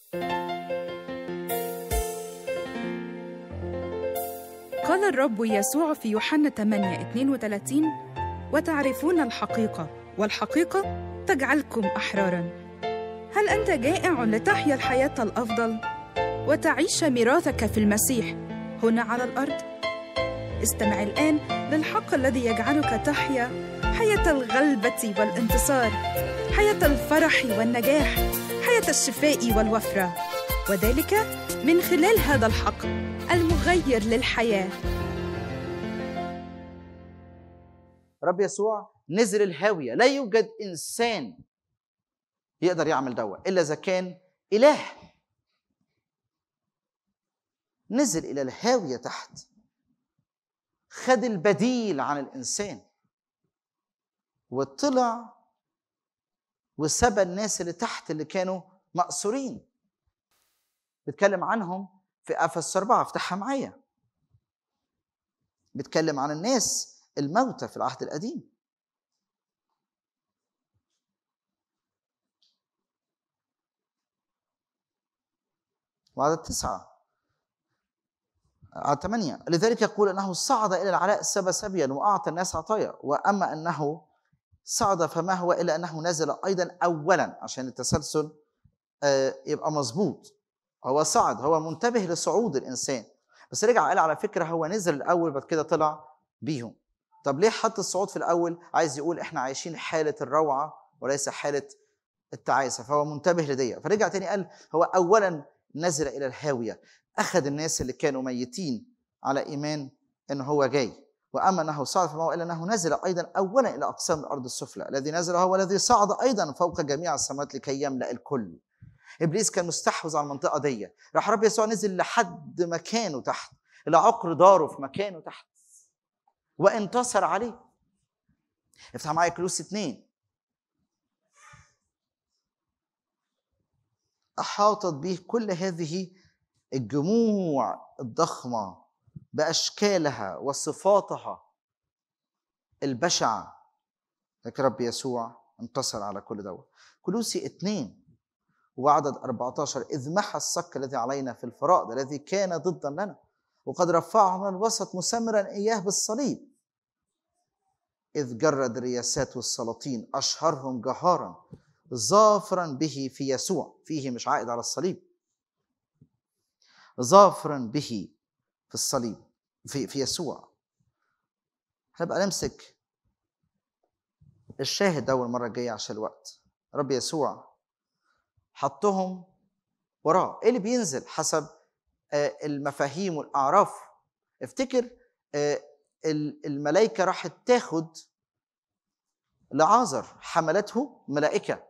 قال الرب يسوع في يوحنا 8 32 وتعرفون الحقيقة والحقيقة تجعلكم أحرارا هل أنت جائع لتحيا الحياة الأفضل وتعيش ميراثك في المسيح هنا على الأرض؟ استمع الآن للحق الذي يجعلك تحيا حياة الغلبة والانتصار حياة الفرح والنجاح حياة الشفاء والوفرة وذلك من خلال هذا الحق المغير للحياة رب يسوع نزل الهاوية لا يوجد إنسان يقدر يعمل دوا إلا إذا كان إله نزل إلى الهاوية تحت خد البديل عن الإنسان وطلع وسبى الناس اللي تحت اللي كانوا مأسورين بيتكلم عنهم في افس أربعة افتحها معايا بيتكلم عن الناس الموتى في العهد القديم وعدد تسعة عدد ثمانية لذلك يقول أنه صعد إلى العلاء سبى سبيا وأعطى الناس عطايا وأما أنه صعد فما هو إلا أنه نزل أيضا أولا عشان التسلسل آه، يبقى مظبوط هو صعد هو منتبه لصعود الانسان بس رجع قال على فكره هو نزل الاول بعد كده طلع بيهم طب ليه حط الصعود في الاول عايز يقول احنا عايشين حاله الروعه وليس حاله التعاسه فهو منتبه لدي فرجع تاني قال هو اولا نزل الى الهاويه اخذ الناس اللي كانوا ميتين على ايمان ان هو جاي واما انه صعد فما هو الا انه نزل ايضا اولا الى اقسام الارض السفلى الذي نزل هو الذي صعد ايضا فوق جميع السماوات لكي يملا الكل ابليس كان مستحوذ على المنطقه دي راح رب يسوع نزل لحد مكانه تحت لعقر داره في مكانه تحت وانتصر عليه افتح معايا كلوس اتنين احاطت به كل هذه الجموع الضخمه باشكالها وصفاتها البشعه لكن رب يسوع انتصر على كل دوت كلوسي اتنين وعدد 14 إذ محى الصك الذي علينا في الفرائض الذي كان ضدا لنا وقد رفعه من الوسط مسمرا إياه بالصليب إذ جرد الرياسات والسلاطين أشهرهم جهارا ظافرا به في يسوع فيه مش عائد على الصليب ظافرا به في الصليب في في يسوع هنبقى نمسك الشاهد ده المره الجايه عشان الوقت رب يسوع حطهم وراه ايه اللي بينزل حسب آه، المفاهيم والاعراف افتكر آه، ال- الملائكه راحت تاخد لعازر حملته ملائكه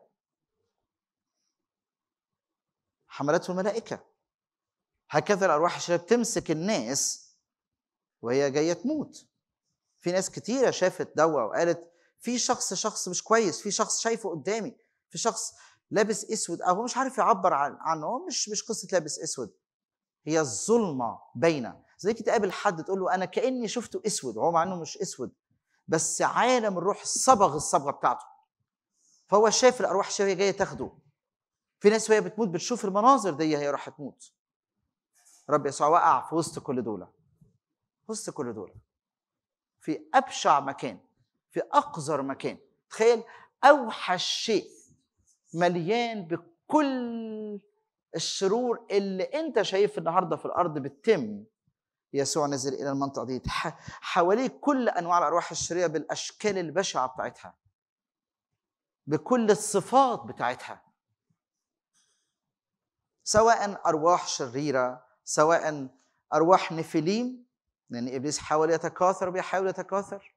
حملته الملائكه هكذا الارواح الشريره بتمسك الناس وهي جايه تموت في ناس كتيره شافت دوا وقالت في شخص شخص مش كويس في شخص شايفه قدامي في شخص لابس اسود او هو مش عارف يعبر عن عنه هو مش مش قصه لابس اسود هي الظلمه باينه زي كده تقابل حد تقول له انا كاني شفته اسود وهو مع انه مش اسود بس عالم الروح صبغ الصبغه بتاعته فهو شايف الارواح الشريره جايه تاخده في ناس وهي بتموت بتشوف المناظر دي هي راح تموت رب يسوع وقع في وسط كل دول في وسط كل دول في ابشع مكان في اقذر مكان تخيل اوحش شيء مليان بكل الشرور اللي انت شايف النهارده في الارض بتتم يسوع نزل الى المنطقه دي ح- حواليه كل انواع الارواح الشريره بالاشكال البشعه بتاعتها بكل الصفات بتاعتها سواء ارواح شريره سواء ارواح نفليم لان ابليس حاول يتكاثر وبيحاول يتكاثر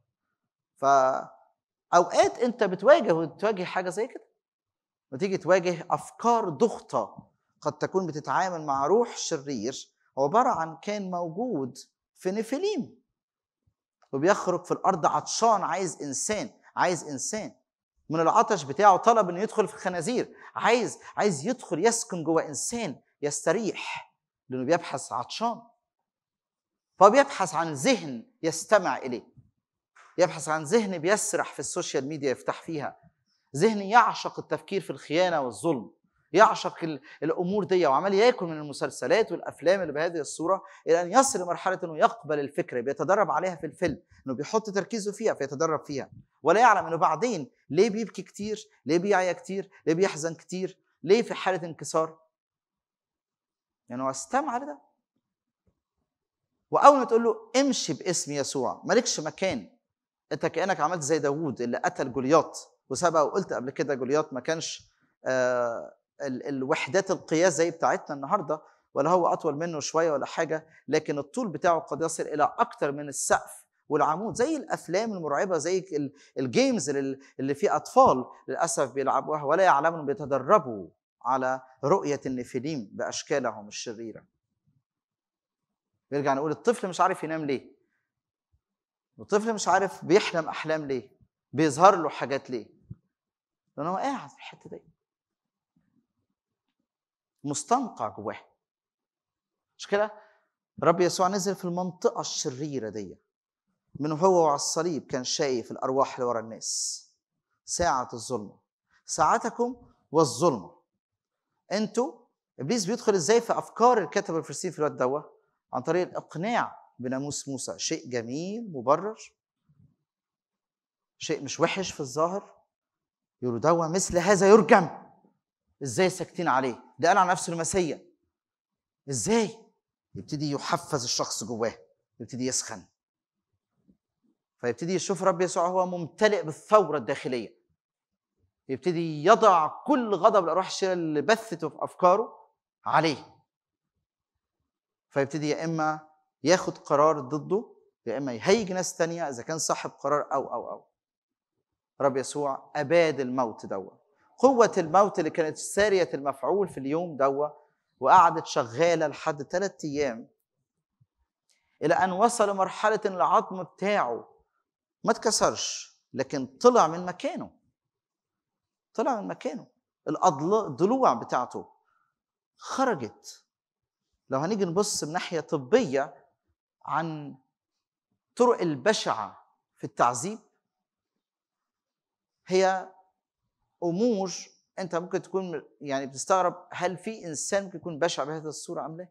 فاوقات انت بتواجه وتواجه حاجه زي كده وتيجي تواجه افكار ضغطه قد تكون بتتعامل مع روح شرير عباره عن كان موجود في نفليم وبيخرج في الارض عطشان عايز انسان عايز انسان من العطش بتاعه طلب انه يدخل في الخنازير عايز عايز يدخل يسكن جوه انسان يستريح لانه بيبحث عطشان فهو بيبحث عن ذهن يستمع اليه يبحث عن ذهن بيسرح في السوشيال ميديا يفتح فيها ذهن يعشق التفكير في الخيانه والظلم يعشق ال- الامور دي وعمال ياكل من المسلسلات والافلام اللي بهذه الصوره الى ان يصل لمرحله انه يقبل الفكره بيتدرب عليها في الفيلم انه بيحط تركيزه فيها فيتدرب فيها ولا يعلم انه بعدين ليه بيبكي كتير ليه بيعيا كتير ليه بيحزن كتير ليه في حاله انكسار يعني هو استمع لده واول ما تقول له امشي باسم يسوع مالكش مكان انت كانك عملت زي داوود اللي قتل جولياط وسبق وقلت قبل كده جولياط ما كانش آه ال- الوحدات القياس زي بتاعتنا النهارده ولا هو اطول منه شويه ولا حاجه لكن الطول بتاعه قد يصل الى اكتر من السقف والعمود زي الافلام المرعبه زي ال- الجيمز اللي اللي فيه اطفال للاسف بيلعبوها ولا يعلموا انهم بيتدربوا على رؤيه النفليم باشكالهم الشريره يرجع نقول الطفل مش عارف ينام ليه والطفل مش عارف بيحلم احلام ليه بيظهر له حاجات ليه لان هو قاعد في الحته دي مستنقع جواه مش كده رب يسوع نزل في المنطقه الشريره دي من هو على الصليب كان شايف الارواح اللي ورا الناس ساعه الظلمه ساعتكم والظلمه انتوا ابليس بيدخل ازاي في افكار الكتب الفرسيين في الوقت دوت عن طريق الاقناع بناموس موسى شيء جميل مبرر شيء مش وحش في الظاهر يقولوا دوا مثل هذا يرجم ازاي ساكتين عليه ده قال على نفسه المسيا ازاي يبتدي يحفز الشخص جواه يبتدي يسخن فيبتدي يشوف رب يسوع هو ممتلئ بالثوره الداخليه يبتدي يضع كل غضب الارواح الشريره اللي بثته في افكاره عليه فيبتدي يا اما ياخد قرار ضده يا اما يهيج ناس تانية اذا كان صاحب قرار او او او رب يسوع اباد الموت دوا قوة الموت اللي كانت سارية المفعول في اليوم دوا وقعدت شغالة لحد ثلاثة أيام إلى أن وصل لمرحلة إن العظم بتاعه ما اتكسرش لكن طلع من مكانه طلع من مكانه الأضل- الضلوع بتاعته خرجت لو هنيجي نبص من ناحية طبية عن طرق البشعة في التعذيب هي امور انت ممكن تكون يعني بتستغرب هل في انسان ممكن يكون بشع بهذه الصوره ام لا؟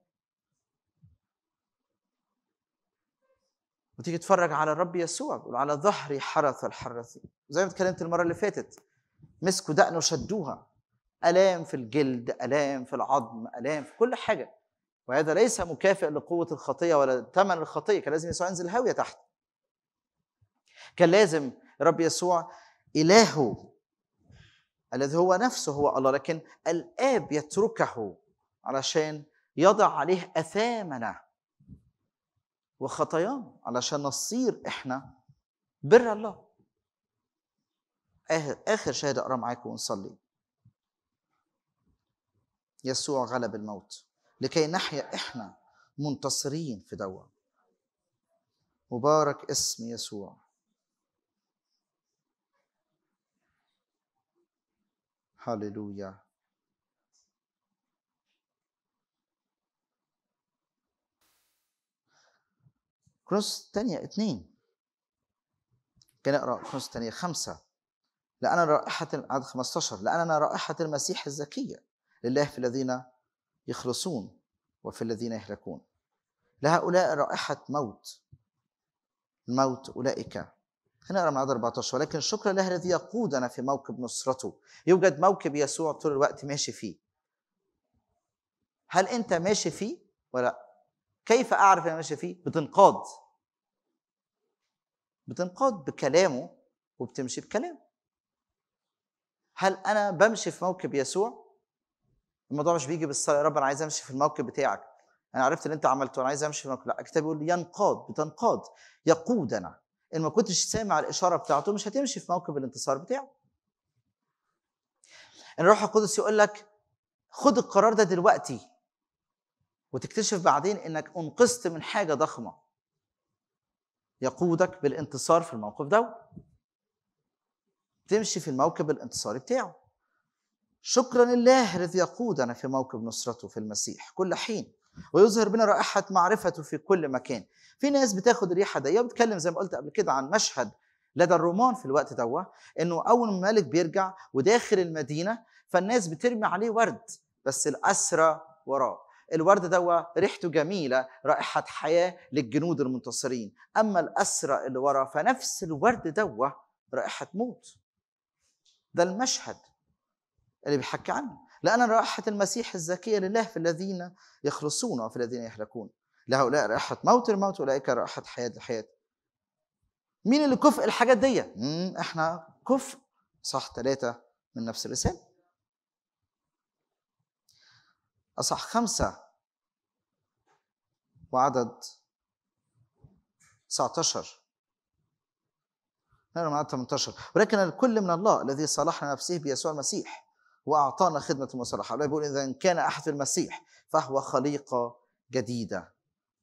وتيجي تتفرج على الرب يسوع بيقول على ظهري حرث الحرثي زي ما اتكلمت المره اللي فاتت مسكوا دقنه وشدوها الام في الجلد الام في العظم الام في كل حاجه وهذا ليس مكافئ لقوه الخطيه ولا ثمن الخطيه كان لازم يسوع ينزل هاويه تحت كان لازم رب يسوع الهه الذي هو نفسه هو الله لكن الاب يتركه علشان يضع عليه اثامنا وخطايانا علشان نصير احنا بر الله اخر اخر شهاده اقرا معاكم ونصلي يسوع غلب الموت لكي نحيا احنا منتصرين في دوا مبارك اسم يسوع هللويا كروس الثانية اثنين كان اقرا كروس الثانية خمسة لأن رائحة عدد 15 لأننا رائحة المسيح الزكية لله في الذين يخلصون وفي الذين يهلكون لهؤلاء رائحة موت الموت أولئك هنقرا من عدد 14 ولكن الشكر لله الذي يقودنا في موكب نصرته يوجد موكب يسوع طول الوقت ماشي فيه هل انت ماشي فيه ولا كيف اعرف انا ماشي فيه بتنقاد بتنقاد بكلامه وبتمشي بكلامه هل انا بمشي في موكب يسوع الموضوع مش بيجي بالصلاه يا رب انا عايز امشي في الموكب بتاعك انا عرفت اللي انت عملته انا عايز امشي في الموكب لا الكتاب بيقول ينقاد بتنقاد يقودنا ان ما كنتش سامع الاشاره بتاعته مش هتمشي في موكب الانتصار بتاعه ان الروح القدس يقول لك خد القرار ده دلوقتي وتكتشف بعدين انك انقذت من حاجه ضخمه يقودك بالانتصار في الموقف ده تمشي في الموكب الانتصاري بتاعه شكرا لله الذي يقودنا في موكب نصرته في المسيح كل حين ويظهر بنا رائحة معرفته في كل مكان في ناس بتاخد الريحة دي وبتكلم زي ما قلت قبل كده عن مشهد لدى الرومان في الوقت ده انه اول ما الملك بيرجع وداخل المدينة فالناس بترمي عليه ورد بس الاسرى وراه الورد دوا ريحته جميله رائحه حياه للجنود المنتصرين اما الاسرى اللي ورا فنفس الورد دوا رائحه موت ده المشهد اللي بيحكي عنه لان رائحه المسيح الزكيه لله في الذين يخلصون وفي الذين يهلكون لهؤلاء رائحه موت الموت واولئك رائحه حياه الحياه مين اللي كفء الحاجات دي مم، احنا كفء صح ثلاثة من نفس الرسالة أصح خمسة وعدد 19 هنا عدد 18 ولكن الكل من الله الذي صلحنا نفسه بيسوع المسيح وأعطانا خدمة المصالحة الله بيقول إذا كان أحد في المسيح فهو خليقة جديدة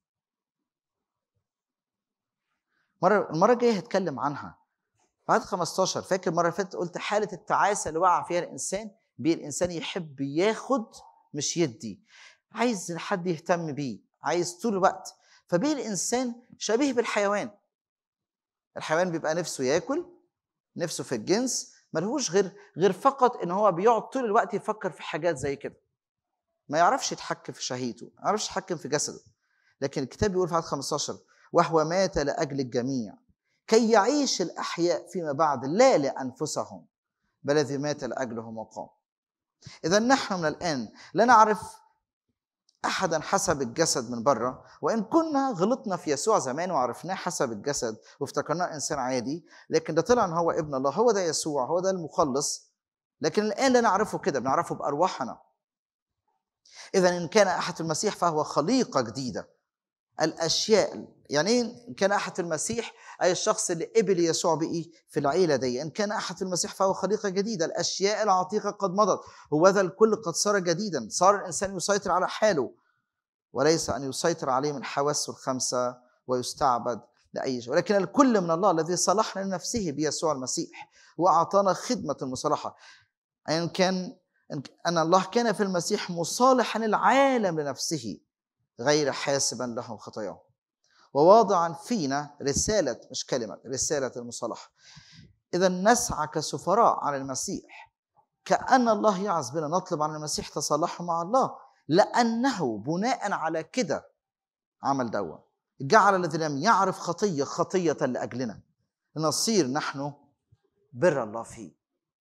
مرة المرة الجاية هتكلم عنها بعد 15 فاكر المرة اللي فاتت قلت حالة التعاسة اللي وقع فيها الإنسان بيه الإنسان يحب ياخد مش يدي عايز حد يهتم بيه عايز طول الوقت فبيه الإنسان شبيه بالحيوان الحيوان بيبقى نفسه ياكل نفسه في الجنس ملهوش غير غير فقط ان هو بيقعد طول الوقت يفكر في حاجات زي كده ما يعرفش يتحكم في شهيته ما يعرفش يتحكم في جسده لكن الكتاب بيقول في عدد 15 وهو مات لاجل الجميع كي يعيش الاحياء فيما بعد لا لانفسهم بل الذي مات لاجلهم وقام اذا نحن من الان لا نعرف احدا حسب الجسد من بره وان كنا غلطنا في يسوع زمان وعرفناه حسب الجسد وافتكرناه انسان عادي لكن ده طلع ان هو ابن الله هو ده يسوع هو ده المخلص لكن الان لا نعرفه كده بنعرفه بارواحنا اذا ان كان احد في المسيح فهو خليقه جديده الاشياء يعني ايه ان كان احد في المسيح اي الشخص اللي قبل يسوع بقي في العيله دي ان كان احد في المسيح فهو خليقه جديده الاشياء العتيقه قد مضت هوذا الكل قد صار جديدا صار الانسان يسيطر على حاله وليس ان يسيطر عليه من حواسه الخمسه ويستعبد لاي شيء ولكن الكل من الله الذي صلحنا لنفسه بيسوع المسيح واعطانا خدمه المصالحه ان كان ان الله كان في المسيح مصالحا العالم لنفسه غير حاسبا لهم خطاياهم وواضعا فينا رسالة مش كلمة رسالة المصالحة إذا نسعى كسفراء على المسيح كأن الله يعز بنا نطلب عن المسيح تصالحه مع الله لأنه بناء على كده عمل دوا جعل الذي لم يعرف خطية خطية لأجلنا لنصير نحن بر الله فيه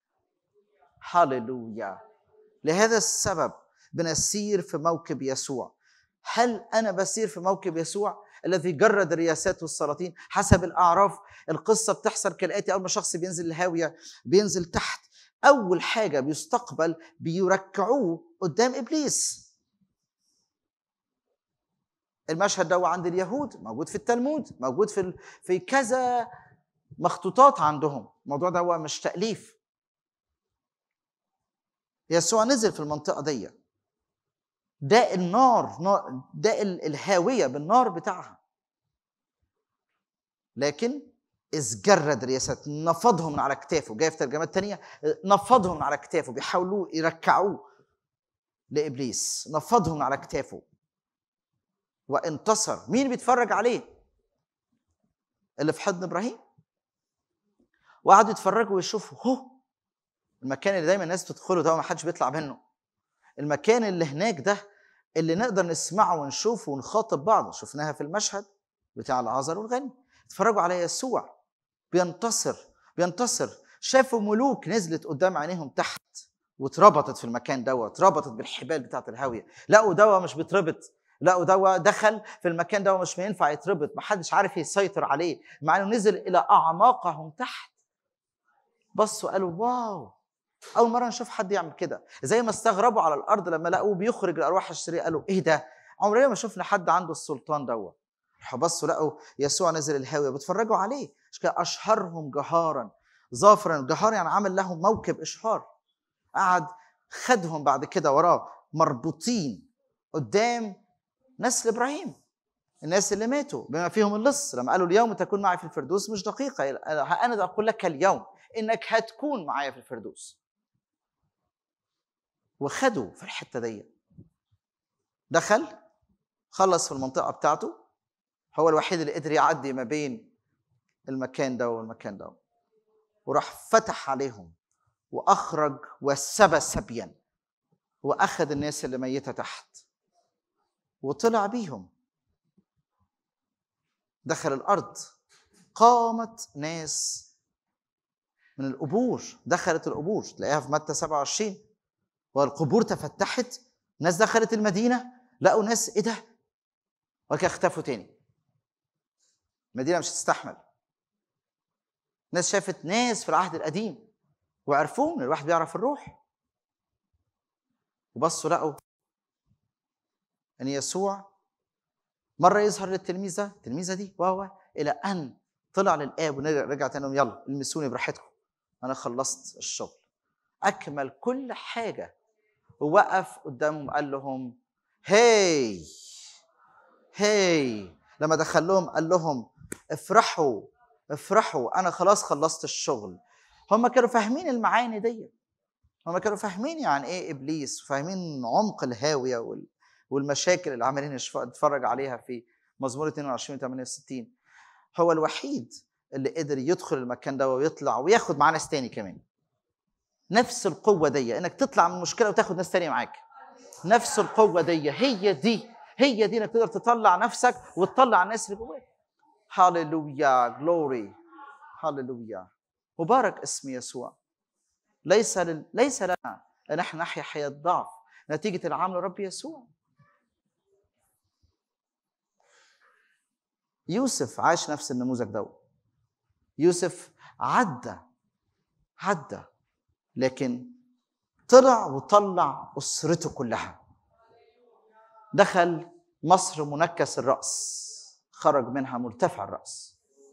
هللويا لهذا السبب بنسير في موكب يسوع هل انا بسير في موكب يسوع الذي جرد الرياسات والسلاطين حسب الاعراف القصه بتحصل كالاتي اول ما شخص بينزل الهاويه بينزل تحت اول حاجه بيستقبل بيركعوه قدام ابليس المشهد ده عند اليهود موجود في التلمود موجود في في كذا مخطوطات عندهم الموضوع ده مش تاليف يسوع نزل في المنطقه دي ده النار ده الهاويه بالنار بتاعها لكن إذ جرد رياسات نفضهم من على كتافه جاي في ترجمات تانية نفضهم من على كتافه بيحاولوا يركعوه لإبليس نفضهم من على كتافه وانتصر مين بيتفرج عليه اللي في حضن إبراهيم وقعدوا يتفرجوا ويشوفوا هو المكان اللي دايما الناس بتدخله ده ما حدش بيطلع منه المكان اللي هناك ده اللي نقدر نسمعه ونشوفه ونخاطب بعض شفناها في المشهد بتاع العازر والغني اتفرجوا على يسوع بينتصر بينتصر شافوا ملوك نزلت قدام عينيهم تحت واتربطت في المكان دوت اتربطت بالحبال بتاعت الهاويه لقوا دوا مش بيتربط لقوا دوا دخل في المكان دوا مش ينفع يتربط محدش عارف يسيطر عليه مع انه نزل الى اعماقهم تحت بصوا قالوا واو اول مره نشوف حد يعمل كده زي ما استغربوا على الارض لما لقوه بيخرج الارواح الشريره قالوا ايه ده عمرنا ما شفنا حد عنده السلطان دوت راحوا بصوا لقوا يسوع نزل الهاويه بيتفرجوا عليه مش كده اشهرهم جهارا ظافرا جهار يعني عمل لهم موكب اشهار قعد خدهم بعد كده وراه مربوطين قدام نسل ابراهيم الناس اللي ماتوا بما فيهم اللص لما قالوا اليوم تكون معي في الفردوس مش دقيقه انا اقول لك اليوم انك هتكون معايا في الفردوس وخدوا في الحته دي دخل خلص في المنطقه بتاعته هو الوحيد اللي قدر يعدي ما بين المكان ده والمكان ده وراح فتح عليهم واخرج وسبى سبيا واخذ الناس اللي ميته تحت وطلع بيهم دخل الارض قامت ناس من القبور دخلت القبور تلاقيها في متى 27 والقبور تفتحت ناس دخلت المدينه لقوا ناس ايه ده وكده اختفوا تاني المدينه مش هتستحمل ناس شافت ناس في العهد القديم وعرفوهم الواحد بيعرف الروح وبصوا لقوا ان يسوع مره يظهر للتلميذه التلميذه دي وهو الى ان طلع للاب ورجع تاني لهم يلا المسوني براحتكم انا خلصت الشغل اكمل كل حاجه ووقف قدامهم قال لهم هاي هاي لما دخل لهم قال لهم افرحوا افرحوا انا خلاص خلصت الشغل هم كانوا فاهمين المعاني دي هم كانوا فاهمين يعني ايه ابليس وفاهمين عمق الهاويه وال... والمشاكل اللي عمالين نتفرج عليها في مزمور 22 68 هو الوحيد اللي قدر يدخل المكان ده ويطلع وياخد معاه ناس تاني كمان نفس القوه دي انك تطلع من المشكله وتاخد ناس تانية معاك نفس القوه دي هي دي هي دي انك تقدر تطلع نفسك وتطلع الناس اللي جواك هاليلويا جلوري هاليلويا مبارك اسم يسوع ليس لل... ليس لنا ان احنا نحيا حياه ضعف نتيجه العمل رب يسوع يوسف عاش نفس النموذج ده يوسف عدى عدى لكن طلع وطلع اسرته كلها دخل مصر منكس الراس خرج منها مرتفع الراس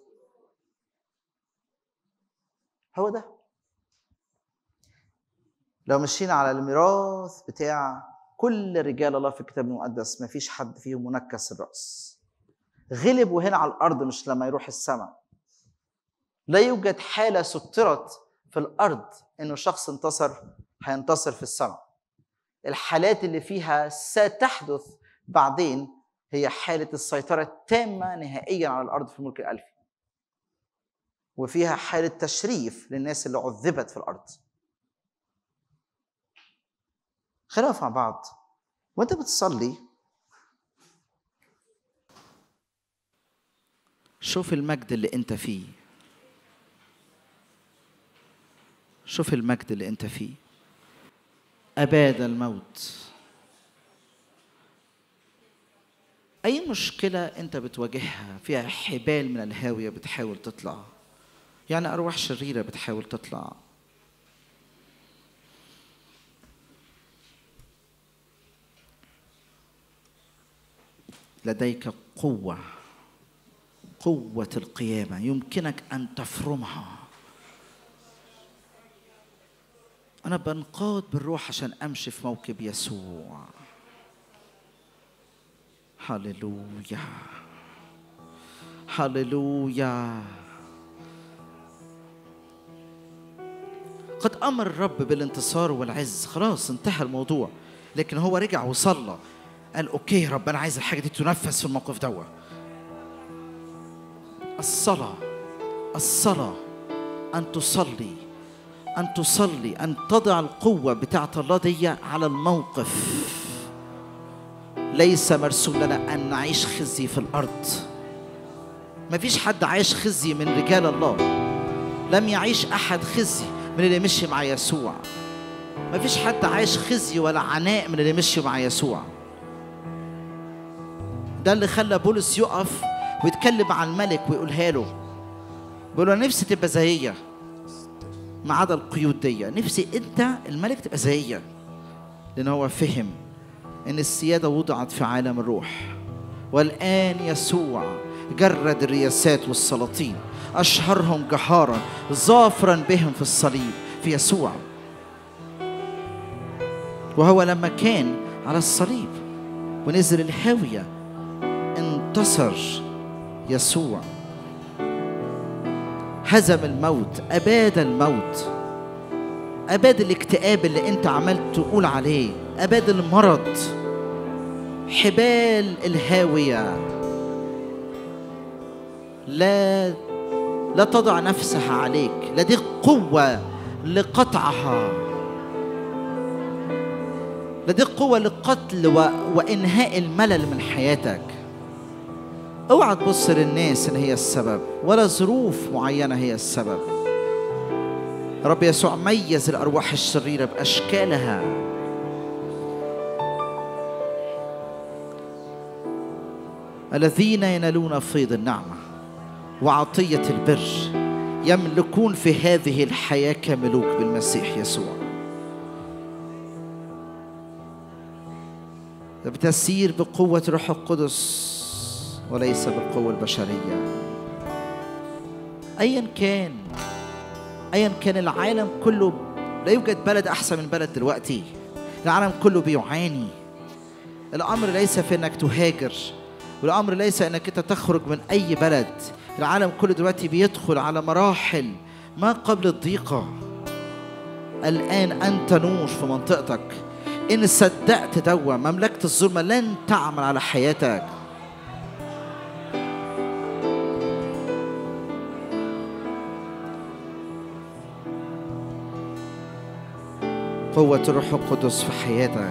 هو ده لو مشينا على الميراث بتاع كل رجال الله في الكتاب المقدس ما فيش حد فيهم منكس الراس غلبوا هنا على الارض مش لما يروح السماء لا يوجد حاله سطرت في الارض انه شخص انتصر هينتصر في السماء الحالات اللي فيها ستحدث بعدين هي حاله السيطره التامه نهائيا على الارض في الملك الالفي وفيها حاله تشريف للناس اللي عذبت في الارض خلينا مع بعض وانت بتصلي شوف المجد اللي انت فيه شوف المجد اللي انت فيه اباد الموت اي مشكله انت بتواجهها فيها حبال من الهاويه بتحاول تطلع يعني ارواح شريره بتحاول تطلع لديك قوه قوه القيامه يمكنك ان تفرمها انا بنقاد بالروح عشان امشي في موكب يسوع هللويا هللويا قد امر الرب بالانتصار والعز خلاص انتهى الموضوع لكن هو رجع وصلى قال اوكي يا رب انا عايز الحاجه دي تنفذ في الموقف دوت الصلاه الصلاه ان تصلي ان تصلي ان تضع القوه بتاعت الله دي على الموقف ليس مرسوم لنا ان نعيش خزي في الارض ما فيش حد عايش خزي من رجال الله لم يعيش احد خزي من اللي مشي مع يسوع ما فيش حد عايش خزي ولا عناء من اللي مشي مع يسوع ده اللي خلى بولس يقف ويتكلم عن الملك ويقولها له بيقول له انا نفسي تبقى زيي ما عدا القيود دي نفسي انت الملك تبقى زيي لان هو فهم ان السياده وضعت في عالم الروح والان يسوع جرد الرياسات والسلاطين اشهرهم جهارا ظافرا بهم في الصليب في يسوع وهو لما كان على الصليب ونزل الهاويه انتصر يسوع هزم الموت اباد الموت اباد الاكتئاب اللي انت عمال تقول عليه اباد المرض حبال الهاويه لا لا تضع نفسها عليك لديك قوه لقطعها لديك قوة لقتل و... وإنهاء الملل من حياتك اوعى تبص للناس ان هي السبب ولا ظروف معينة هي السبب رب يسوع ميز الأرواح الشريرة بأشكالها الذين ينالون فيض النعمة وعطية البر يملكون في هذه الحياة كملوك بالمسيح يسوع بتسير بقوة روح القدس وليس بالقوة البشرية أيا كان أيا كان العالم كله لا يوجد بلد أحسن من بلد دلوقتي العالم كله بيعاني الأمر ليس في أنك تهاجر والأمر ليس أنك أنت تخرج من أي بلد العالم كله دلوقتي بيدخل على مراحل ما قبل الضيقة الآن أنت نور في منطقتك إن صدقت دوا مملكة الظلمة لن تعمل على حياتك قوة الروح القدس في حياتك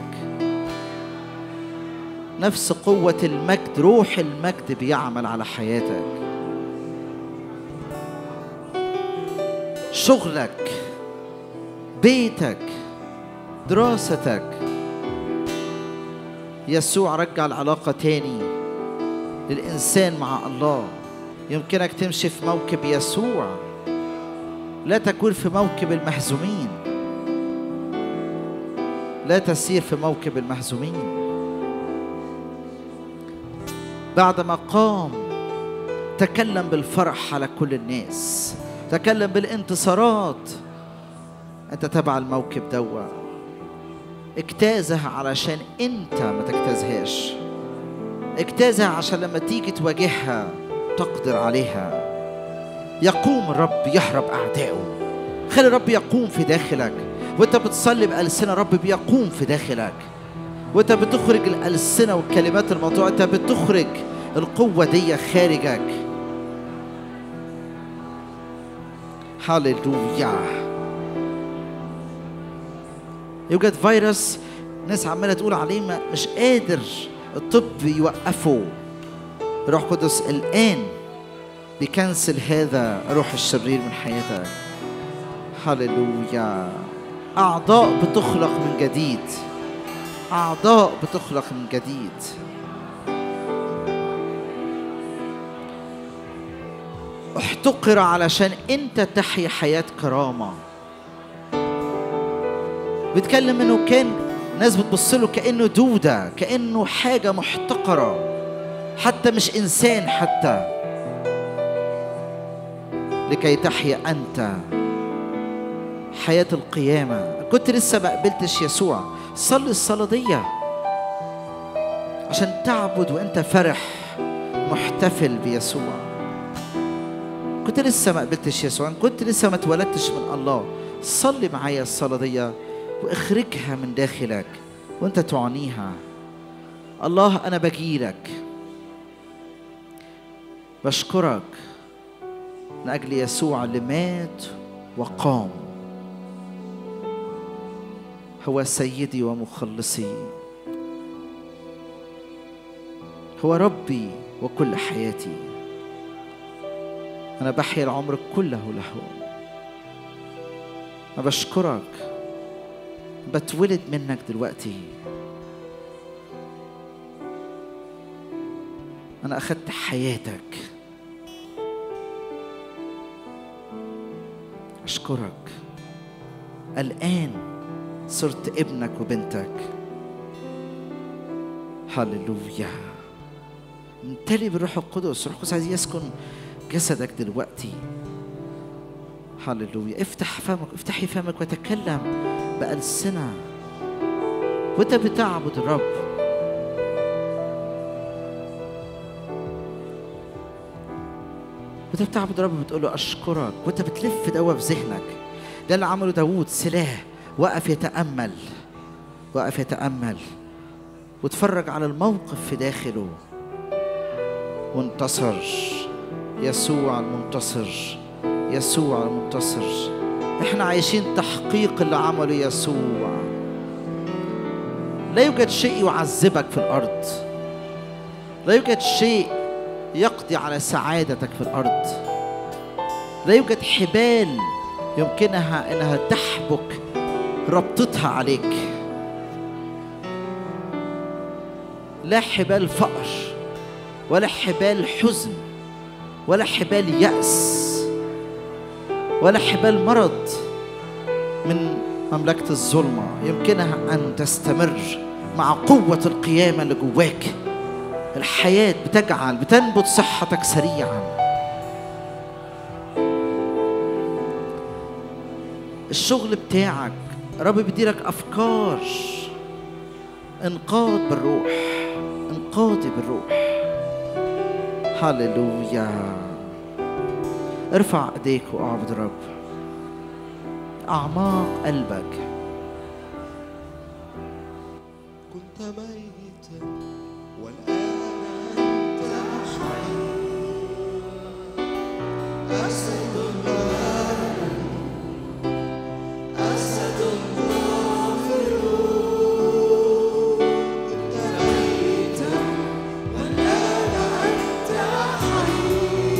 نفس قوة المجد روح المجد بيعمل على حياتك شغلك بيتك دراستك يسوع رجع العلاقة تاني للإنسان مع الله يمكنك تمشي في موكب يسوع لا تكون في موكب المهزومين لا تسير في موكب المهزومين بعدما قام تكلم بالفرح على كل الناس تكلم بالانتصارات انت تبع الموكب دوا اجتازها علشان انت ما تجتازهاش اجتازها عشان لما تيجي تواجهها تقدر عليها يقوم الرب يهرب اعدائه خلي الرب يقوم في داخلك وانت بتصلي بألسنة رب بيقوم في داخلك وانت بتخرج الألسنة والكلمات الموضوع انت بتخرج القوة دي خارجك هاليلويا يوجد فيروس ناس عمالة تقول عليه ما مش قادر الطب يوقفه روح قدس الآن بيكنسل هذا الروح الشرير من حياتك هللويا أعضاء بتخلق من جديد أعضاء بتخلق من جديد احتقر علشان انت تحيا حياة كرامة بيتكلم انه كان ناس بتبص له كأنه دودة كأنه حاجة محتقرة حتى مش إنسان حتى لكي تحيا أنت حياة القيامة كنت لسه ما قبلتش يسوع صلي الصلاة دي عشان تعبد وانت فرح محتفل بيسوع كنت لسه ما قبلتش يسوع كنت لسه ما اتولدتش من الله صلي معايا الصلاة دي واخرجها من داخلك وانت تعانيها الله انا بجيلك بشكرك من اجل يسوع اللي مات وقام هو سيدي ومخلصي هو ربي وكل حياتي أنا بحيا العمر كله له أنا بشكرك بتولد منك دلوقتي أنا أخدت حياتك أشكرك الآن صرت ابنك وبنتك هللويا امتلي بالروح القدس الروح القدس عايز يسكن جسدك دلوقتي هللويا افتح فمك افتحي فمك وتكلم بألسنة وانت بتعبد الرب وانت بتعبد الرب بتقول له اشكرك وانت بتلف دوا في ذهنك ده اللي عمله داوود سلاح وقف يتأمل وقف يتأمل واتفرج على الموقف في داخله وانتصر يسوع المنتصر يسوع المنتصر احنا عايشين تحقيق اللي عمله يسوع لا يوجد شيء يعذبك في الارض لا يوجد شيء يقضي على سعادتك في الارض لا يوجد حبال يمكنها انها تحبك ربطتها عليك لا حبال فقر ولا حبال حزن ولا حبال يأس ولا حبال مرض من مملكة الظلمة يمكنها أن تستمر مع قوة القيامة اللي جواك الحياة بتجعل بتنبت صحتك سريعا الشغل بتاعك رب بيديلك أفكار انقاذ بالروح انقاذي بالروح هللويا ارفع ايديك واعبد الرب اعماق قلبك كنت ميتا والآن أنت حي أسد الله أسد ظافر كنت ميتا والآن أنت حي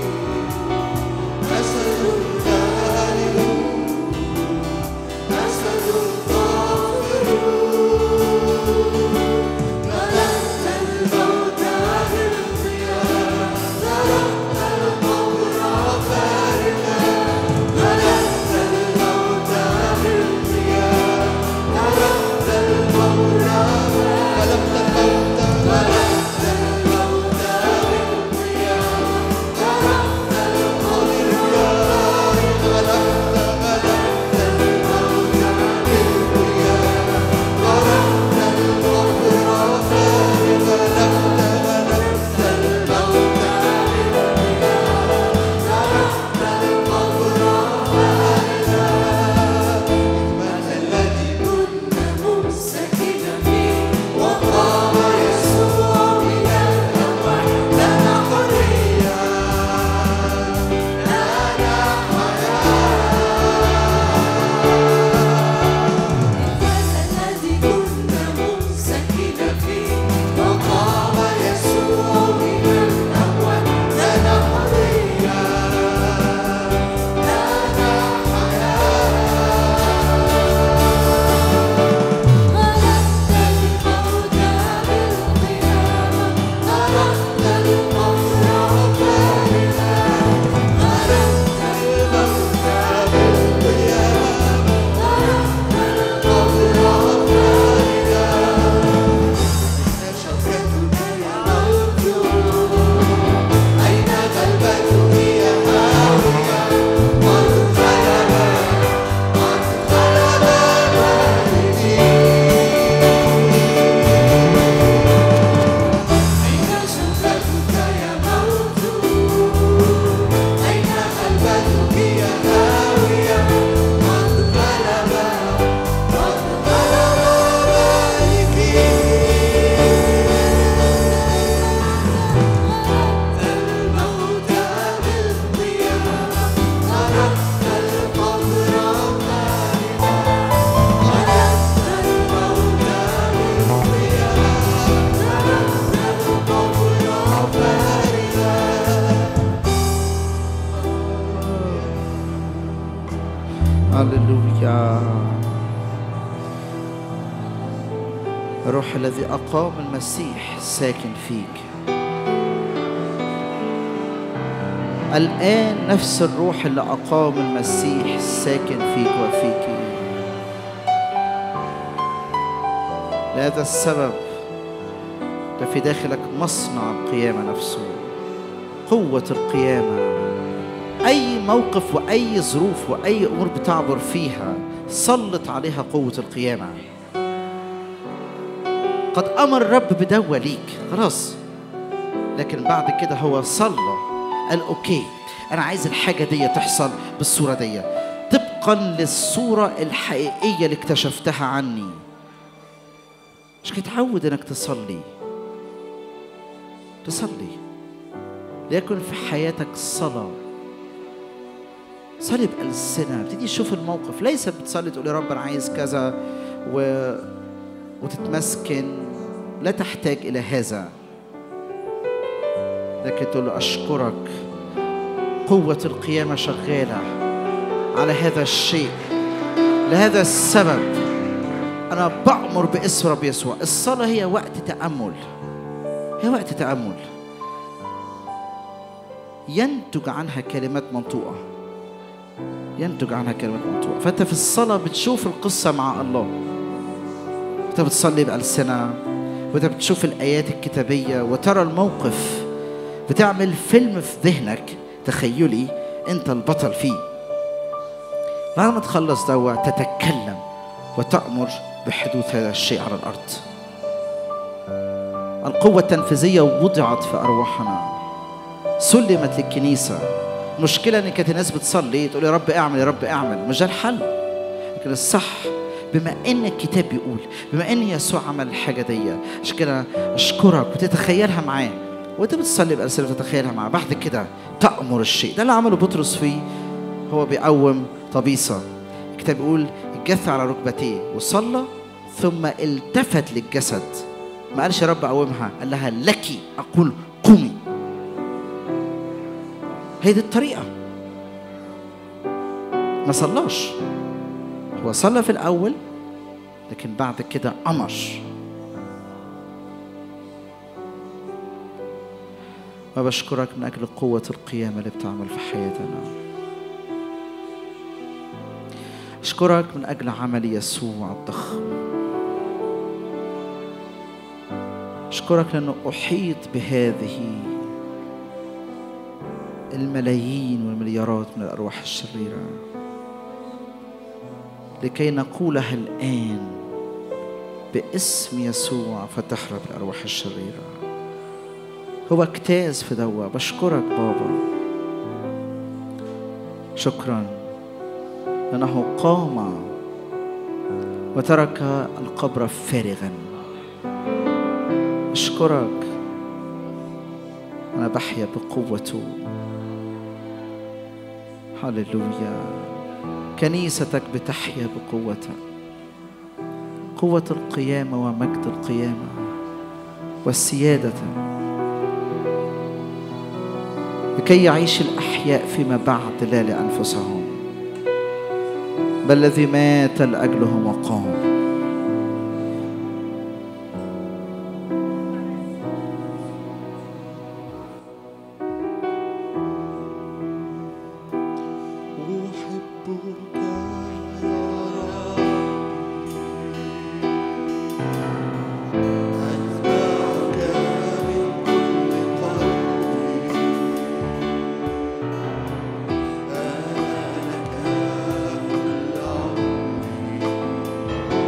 أسد غالب أسد ظافر غلبت الموت بالقيام غلبت القبر فارغا غلبت الموت بالقيام غلبت القبر غلبت الموت غلبت الموت بالقيام غلبت القبر غلبت غلبت الموت بالقيام غلبت القبر فارغا غلبت الموت الذي كنا ممسكين فيه وقام يسوع من الأموات لنا حرية لنا حياة الذي كنا ممسكين فيه وقام يسوع من الأموات لنا حرية لنا غلبت الموت بالقيامة غلبت القبر فارغا غلبت الموت بالقيامة غلبت القبر فارغا أين شوكتك يا موت أين غلبتك يا هاوية قد غلب قد غلب والدي أين شوكتك يا موت أين غلبتك يا هاوية قد غلب قد غلب مالكي الموت بالقيامة غرقت القبر فارغا غرقت الموت بالقيامة غرقت القبر فارغا هللويا الروح الذي أقام المسيح ساكن فيك الآن نفس الروح اللي أقام المسيح ساكن فيك وفيك لهذا السبب ده في داخلك مصنع القيامة نفسه قوة القيامة أي موقف وأي ظروف وأي أمور بتعبر فيها سلط عليها قوة القيامة قد أمر الرب بدوا ليك خلاص لكن بعد كده هو صلى قال أوكي أنا عايز الحاجة دي تحصل بالصورة دي طبقا للصورة الحقيقية اللي اكتشفتها عني مش تتعود انك تصلي تصلي ليكن في حياتك صلاة صلي بألسنة ابتدي تشوف الموقف ليس بتصلي تقول يا رب أنا عايز كذا و... وتتمسكن لا تحتاج إلى هذا لكن تقول له أشكرك قوة القيامة شغالة على هذا الشيء لهذا السبب أنا بأمر باسم رب يسوع الصلاة هي وقت تأمل هي وقت تأمل ينتج عنها كلمات منطوقة ينتج عنها كلمات منطوقة فأنت في الصلاة بتشوف القصة مع الله أنت بتصلي بألسنة وأنت بتشوف الآيات الكتابية وترى الموقف بتعمل فيلم في ذهنك تخيلي أنت البطل فيه بعد ما تخلص دوا تتكلم وتأمر بحدوث هذا الشيء على الأرض القوة التنفيذية وضعت في أرواحنا سلمت للكنيسة المشكلة إن كانت الناس بتصلي تقول يا رب اعمل يا رب اعمل مش ده الحل لكن الصح بما ان الكتاب بيقول بما ان يسوع عمل الحاجه دي عشان كده اشكرك وتتخيلها معاه وانت بتصلي بألسنة وتتخيلها معاه بعد كده تأمر الشيء ده اللي عمله بطرس فيه هو بيقوم طبيسة الكتاب بيقول جث على ركبتيه وصلى ثم التفت للجسد ما قالش يا رب قومها قال لها لك أقول قومي هي دي الطريقة ما صلاش هو صلى في الأول لكن بعد كده أمر وبشكرك من أجل قوة القيامة اللي بتعمل في حياتنا أشكرك من أجل عمل يسوع الضخم أشكرك لأنه أحيط بهذه الملايين والمليارات من الأرواح الشريرة لكي نقولها الآن باسم يسوع فتهرب الأرواح الشريرة هو اجتاز في دوا بشكرك بابا شكرا لأنه قام وترك القبر فارغا أشكرك أنا بحيا بقوته هللويا كنيستك بتحيا بقوتك قوة القيامة ومجد القيامة والسيادة لكي يعيش الأحياء فيما بعد لا لأنفسهم بل الذي مات لأجلهم وقام أحبك يا رب أتبعك من كل قلبي أنا لك كل عمري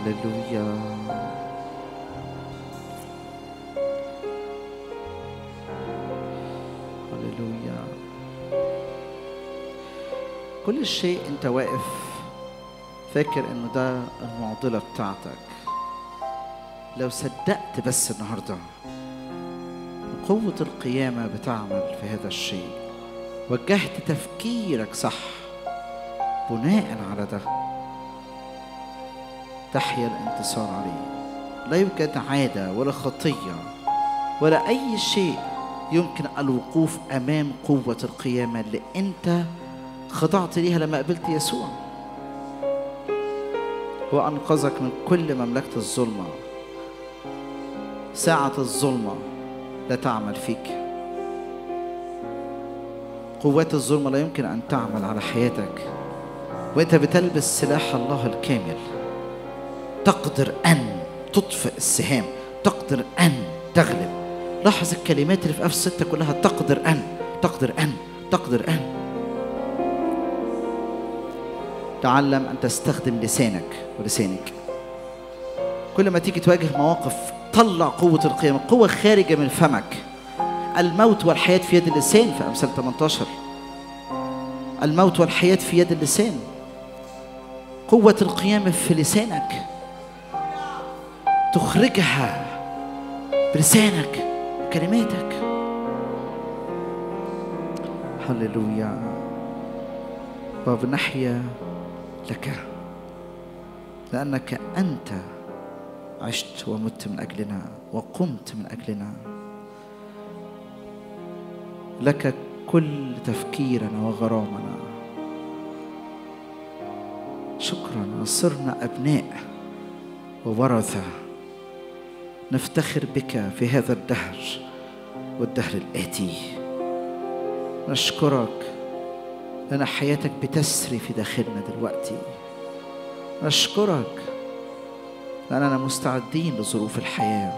هللويا هللويا كل شيء انت واقف فاكر انه ده المعضلة بتاعتك لو صدقت بس النهارده قوة القيامة بتعمل في هذا الشيء وجهت تفكيرك صح بناء على ده تحيا الانتصار عليه لا يوجد عادة ولا خطية ولا أي شيء يمكن الوقوف أمام قوة القيامة اللي أنت خضعت ليها لما قبلت يسوع هو أنقذك من كل مملكة الظلمة ساعة الظلمة لا تعمل فيك قوات الظلمة لا يمكن أن تعمل على حياتك وأنت بتلبس سلاح الله الكامل تقدر أن تطفئ السهام تقدر أن تغلب لاحظ الكلمات اللي في أف ستة كلها تقدر أن تقدر أن تقدر أن تعلم أن تستخدم لسانك ولسانك كل ما تيجي تواجه مواقف طلع قوة القيامة قوة خارجة من فمك الموت والحياة في يد اللسان في أمثال 18 الموت والحياة في يد اللسان قوة القيامة في لسانك تخرجها بلسانك بكلماتك هللويا بابا نحيا لك لأنك أنت عشت ومت من أجلنا وقمت من أجلنا لك كل تفكيرنا وغرامنا شكرا صرنا أبناء وورثة نفتخر بك في هذا الدهر والدهر الآتي نشكرك لأن حياتك بتسري في داخلنا دلوقتي نشكرك لأننا مستعدين لظروف الحياة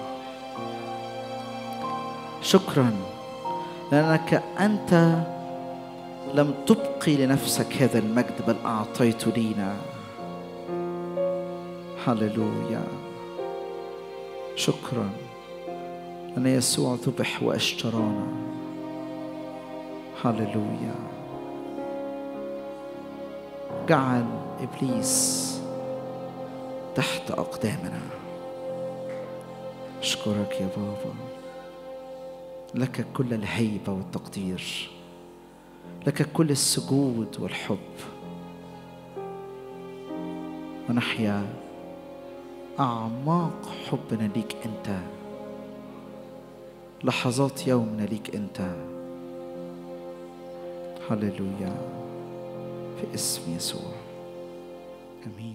شكرا لأنك أنت لم تبقي لنفسك هذا المجد بل أعطيت لينا هللويا شكرا أن يسوع ذبح واشترانا هللويا جعل إبليس تحت أقدامنا أشكرك يا بابا لك كل الهيبة والتقدير لك كل السجود والحب ونحيا أعماق حبنا ليك أنت لحظات يومنا ليك أنت هللويا في اسم يسوع امين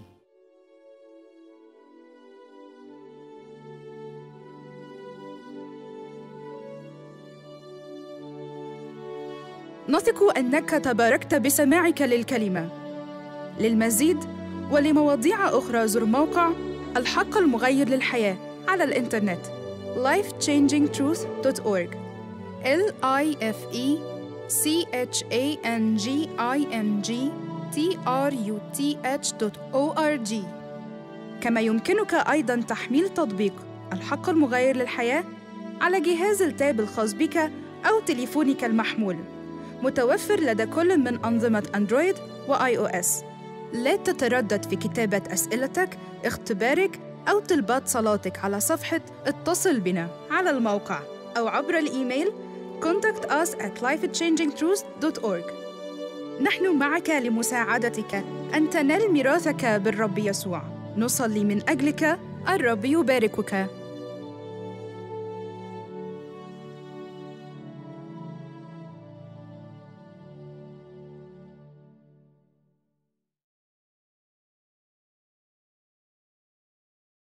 نثق انك تباركت بسماعك للكلمه للمزيد ولمواضيع اخرى زر موقع الحق المغير للحياه على الانترنت lifechangingtruth.org l i f e c h a n g i n g t r u t h o r g كما يمكنك ايضا تحميل تطبيق الحق المغير للحياه على جهاز التاب الخاص بك او تليفونك المحمول متوفر لدى كل من أنظمة أندرويد وآي أو إس. لا تتردد في كتابة أسئلتك، اختبارك أو طلبات صلاتك على صفحة اتصل بنا على الموقع أو عبر الإيميل contact us at lifechangingtruth.org نحن معك لمساعدتك أن تنال ميراثك بالرب يسوع نصلي من أجلك الرب يباركك